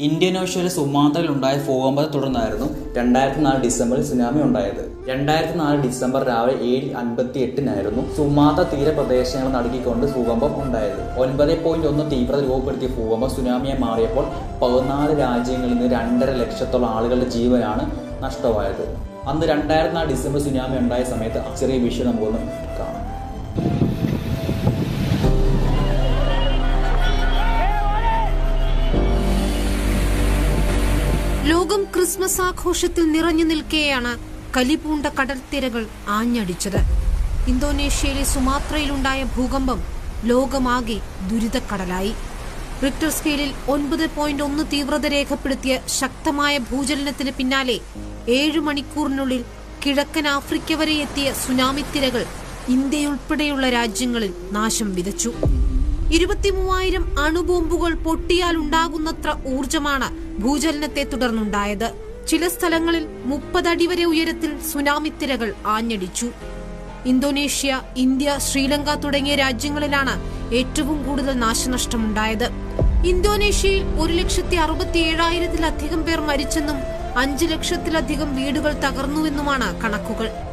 ഇന്തോനേഷ്യയിലെ സുമാത്രയിൽ ഉണ്ടായ ഭൂകമ്പത്തെ തുടർന്നായിരുന്നു രണ്ടായിരത്തി നാല് ഡിസംബറിൽ സുനാമി ഉണ്ടായത് രണ്ടായിരത്തി നാല് ഡിസംബർ രാവിലെ ഏഴ് അൻപത്തി എട്ടിനായിരുന്നു സുമാത്ര തീരപ്രദേശങ്ങൾ നടുക്കിക്കൊണ്ട് ഭൂകമ്പം ഉണ്ടായത് ഒൻപത് പോയിന്റ് ഒന്ന് തീവ്രത രൂപപ്പെടുത്തിയ ഭൂകമ്പം സുനാമിയായി മാറിയപ്പോൾ പതിനാല് രാജ്യങ്ങളിൽ നിന്ന് രണ്ടര ലക്ഷത്തോളം ആളുകളുടെ ജീവനാണ് നഷ്ടമായത് അന്ന് രണ്ടായിരത്തി നാല് ഡിസംബർ സുനാമി ഉണ്ടായ സമയത്ത് ചെറിയ വിഷയം നമുക്കൊന്ന് കാണാം ലോകം ക്രിസ്മസ് ആഘോഷത്തിൽ നിറഞ്ഞു നിൽക്കെയാണ് കലിപൂണ്ട കടൽത്തിരകൾ ആഞ്ഞടിച്ചത് ഇന്തോനേഷ്യയിലെ സുമാത്രയിലുണ്ടായ ഭൂകമ്പം ലോകമാകെ ദുരിതക്കടലായി റിക്ടർ സ്കെയിലിൽ ഒൻപത് പോയിന്റ് ഒന്ന് തീവ്രത രേഖപ്പെടുത്തിയ ശക്തമായ ഭൂചലനത്തിന് പിന്നാലെ ഏഴു മണിക്കൂറിനുള്ളിൽ കിഴക്കൻ ആഫ്രിക്ക വരെ എത്തിയ സുനാമി തിരകൾ ഇന്ത്യയുൾപ്പെടെയുള്ള രാജ്യങ്ങളിൽ നാശം വിതച്ചു ഇരുപത്തിമൂവായിരം അണുബോംബുകൾ പൊട്ടിയാൽ ഉണ്ടാകുന്നത്ര ഊർജമാണ് ഭൂചലനത്തെ തുടർന്നുണ്ടായത് ചില സ്ഥലങ്ങളിൽ മുപ്പതടി വരെ ഉയരത്തിൽ സുനാമി തിരകൾ ആഞ്ഞടിച്ചു ഇന്തോനേഷ്യ ഇന്ത്യ ശ്രീലങ്ക തുടങ്ങിയ രാജ്യങ്ങളിലാണ് ഏറ്റവും കൂടുതൽ നാശനഷ്ടമുണ്ടായത് ഇന്തോനേഷ്യയിൽ ഒരു ലക്ഷത്തി അറുപത്തി ഏഴായിരത്തിലധികം പേർ മരിച്ചെന്നും അഞ്ചു ലക്ഷത്തിലധികം വീടുകൾ തകർന്നുവെന്നുമാണ് കണക്കുകൾ